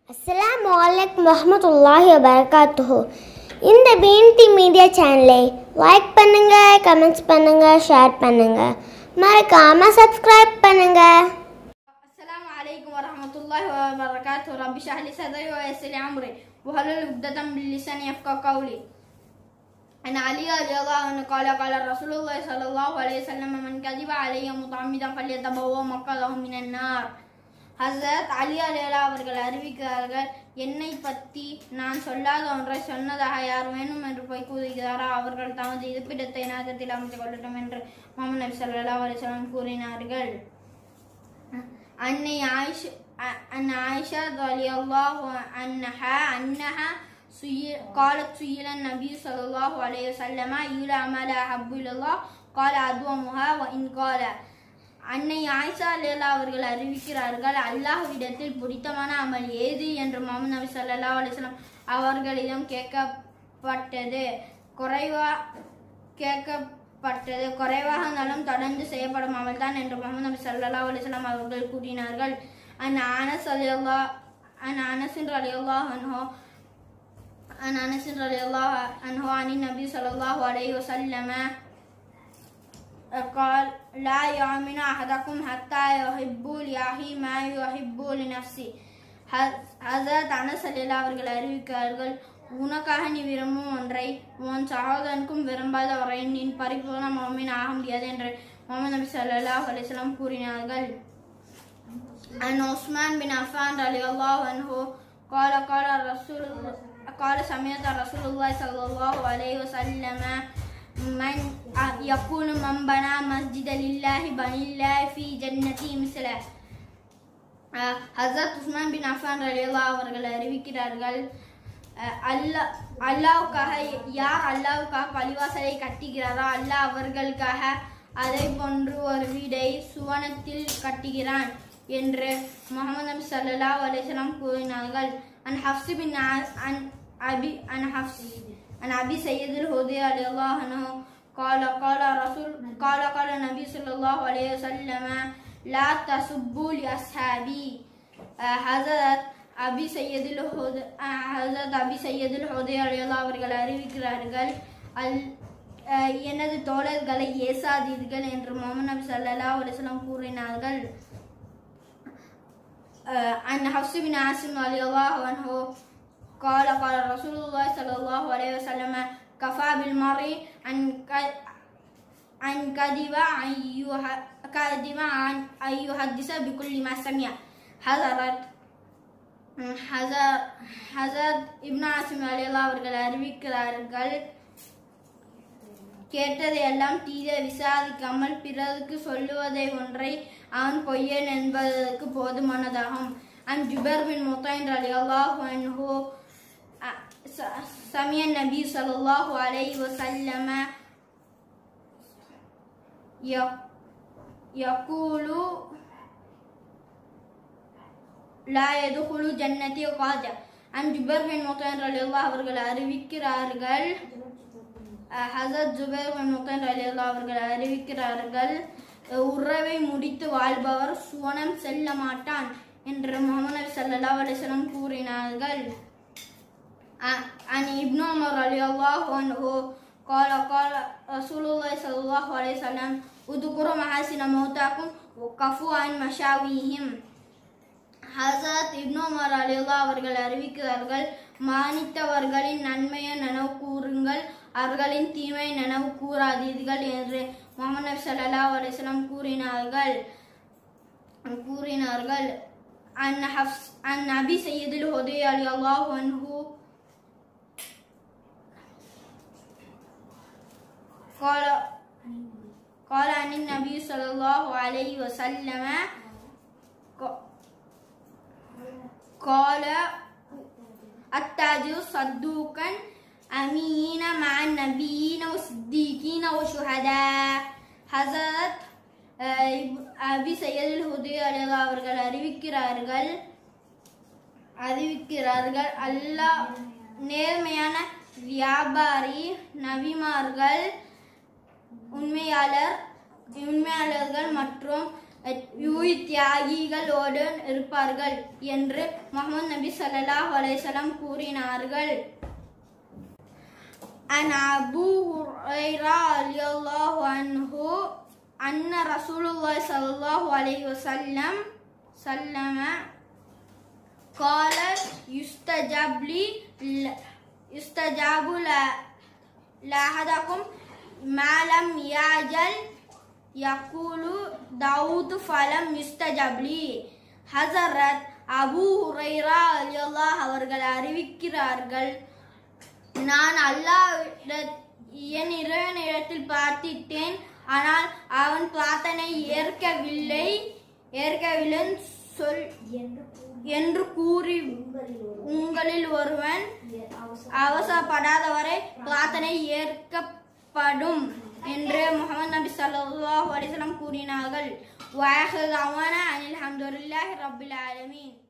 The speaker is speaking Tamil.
அஸ்ஸலாமு அலைக்கும் வரஹ்மத்துல்லாஹி வபரகாத்துஹு இந்த பிஎன்டி மீடியா சேனலை லைக் பண்ணுங்க கமெண்ட்ஸ் பண்ணுங்க ஷேர் பண்ணுங்க மறக்காம சப்ஸ்கிரைப் பண்ணுங்க السلام عليكم ورحمة الله وبركاته رب اشرح لي صدري ويسر لي أمري وحلل عقدة من لساني يفقه قولي عن علي رضي الله عنه قال قال رسول الله صلى الله عليه وسلم من كذب علي متعمدا فليتبوأ مقعده من النار ஹசரத் அலி அலியலா அவர்கள் அறிவிக்கிறார்கள் என்னை பற்றி நான் சொல்லாத ஒன்றை சொன்னதாக யார் வேணும் என்று போய் கூறுகிறாரோ அவர்கள் தமது இருப்பிடத்தை நரகத்தில் அமைத்து கொள்ளட்டும் என்று முகமது நபி ஸல்லல்லாஹு அலைஹி வஸல்லம் கூறினார்கள் அன்னை ஆயிஷ் அ- அன் ஆயிஷா ரலியல்லாஹு அன்ஹா அன்னஹா சுயி- قالت سئل النبي صلى الله عليه وسلم أي الأعمال أحب إلى الله قال أدومها وإن قال அன்னை ஆயிஷா அலியல்லா அவர்கள் அறிவிக்கிறார்கள் அல்லாஹ்விடத்தில் பிடித்தமான அமல் ஏது என்று முகமது நபி ஸல்லல்லாஹு அலைஹி வஸல்லம் அவர்களிடம் கேட்கப்பட்டது குறைவா கேட்கப்பட்டது குறைவாக இருந்தாலும் தொடர்ந்து செய்யப்படும் அமல்தான் என்று முகமது நபி ஸல்லல்லாஹு அலைஹி வஸல்லம் அவர்கள் கூறினார்கள் அன் அனஸ் அலியல்லா அன் அனஸ் ரலியல்லாஹு அன்ஹு عن انس رضي الله عنه عن النبي صلى الله عليه وسلم قال لا يؤمن احدكم حتى يحب لاخيه ما يحب لنفسه ஹசரத் அனஸ் அலிலா அவர்கள் அறிவிக்கிறார்கள் உனக்காக நீ விரும்பும் ஒன்றை உன் சகோதரனுக்கும் விரும்பாத வரை நீ பரிபூர்ண மோமின் ஆக முடியாது என்று முகமது நபி ஸல்லல்லாஹு அலைஹி வஸல்லம் கூறினார்கள் عن عثمان بن عفان رضي الله عنه قال قال رسول قال سمعت رسول الله صلى الله عليه وسلم من يقول من بنى مسجد لله بني الله في جنته مثله ஹசரத் உஸ்மான் பின் அஃபான் ரலியல்லா அவர்கள் அறிவிக்கிறார்கள் அஹ், அல்லாஹ் அல்லாவுக்காக யார் அல்லாவுக்காக பள்ளிவாசலை கட்டுகிறாரோ அல்லாஹ் அவர்களுக்காக அதை போன்று ஒரு வீடை சுவனத்தில் கட்டுகிறான் என்று முகமது நபி ஸல்லல்லாஹு அலைஹி வஸல்லம் கூறினார்கள் அன் ஹஃப்ஸ் பின் ஆ- அன் அபி அன் ஹஃப்ஸ் அன் அபி சையதுல் ஹுதி ரலியல்லாஹு அன்ஹு قال قال رسول قال قال النبي صلى الله عليه وسلم لا تسبوا لأصحابي ஹசரத் அபி சையதுல் ஹுத் ஹசரத் அபி சையதுல் ஹுதை அலியல்லா அவர்கள் அறிவிக்கிறார்கள் அல் அஹ், எனது தோழர்களை ஏசாதீர்கள் என்று முகமது நபி ஸல்லல்லாஹு அலைஹி வஸல்லம் கூறினார்கள் آه، عن حفص بن عاصم رضي الله عنه قال قال رسول الله صلى الله عليه وسلم كفى بالمرء عن ك- عن كذب أن يح- كذب عن أن يحدث بكل ما سمع حضرت ஹசர் ஹசரத் இப்னு ஆசிம் அலியல்லா அவர்கள் அறிவிக்கிறார்கள் கேட்டதை எல்லாம் தீர விசாரிக்காமல் பிறருக்கு சொல்லுவதை ஒன்றை அவன் பொய்யன் என்பதற்கு போதுமானதாகும் அன் ஜுபர் பின் முத்தைன் அலி அல்லாஹு அன்ஹு அ- ச- சமிய நபி ஸல்லல்லாஹு அலைஹி வஸல்லம ய- யகூலு லா எதுகுலு ஜன்னதி காஜா அன் ஜுபர் பின் முத்தைன் அலி அல்லாஹ் அவர்கள் அறிவிக்கிறார்கள் அஹ் ஹசரத் ஜுபைர் பின் முத்தைன் ரலியல்லாஹு அவர்கள் அறிவிக்கிறார்கள் அஹ் உறவை முடித்து வாழ்பவர் சுவனம் செல்ல மாட்டான் என்று முகமது நபி ஸல்லல்லாஹு அலைஹி வஸல்லம் கூறினார்கள் அ- عن ابن عمر رضي الله عنه قال قال رسول الله صلى الله عليه وسلم اذكروا محاسن موتاكم وكفوا عن مشاويهم ஹசரத் இப்னு உமர் அலியுல்லா அவர்கள் அறிவிக்கிறார்கள் மானித்தவர்களின் நன்மையை நினைவு கூறுங்கள் அவர்களின் தீமை நினைவு கூறாதீர்கள் என்று முகமது நபி ஸல்லல்லாஹு அலைஹி வஸல்லம் கூறினார்கள் கூறினார்கள் அன் ஹப்ஸ் அன் நபி சையதுல் ஹுதை அலியல்லாஹு அன்ஹு قال قال عن النبي صلى الله عليه وسلم ق- قال التاجر صدوقا أمين مع النبيين والصديقين والشهداء حضرت அஹ், இப்- அபி சையதுல் ஹுதி அலிலா அவர்கள் அறிவிக்கிறார்கள் அறிவிக்கிறார்கள் அல்லாஹ் நேர்மையான வியாபாரி நபிமார்கள் உண்மையாளர் உண்மையாளர்கள் மற்றும் உயிர் தியாகிகளோடு இருப்பார்கள் என்று முகமது நபி ஸல்லல்லாஹு அலைஹி வஸல்லம் கூறினார்கள் عن أبو هريرة رضي الله عنه أن رسول الله صلى الله عليه وسلم سلم قال يستجاب لي يستجاب ل- لأحدكم ما لم يعجل يقول داود فلم يستجاب لي ஹசரத் அபூ ஹுரைரா அலியல்லாஹ் அவர்கள் அறிவிக்கிறார்கள் நான் அல்லாஹ் என் இறைவனிடத்தில் பிரார்த்தித்தேன் ஆனால் அவன் பிரார்த்தனை ஏற்கவில்லை ஏற்கவில்லை சொல் என்று கூறி உங்களில் ஒருவன் அவசரப்படாதவரை பிரார்த்தனை ஏற்கப்படும் என்று முகமது நபி ஸல்லல்லாஹு அலைஹி வஸல்லம் கூறினார்கள் வாஹிர் அவானா அனில் ஹம்துலில்லாஹி ரப்பில் ஆலமீன்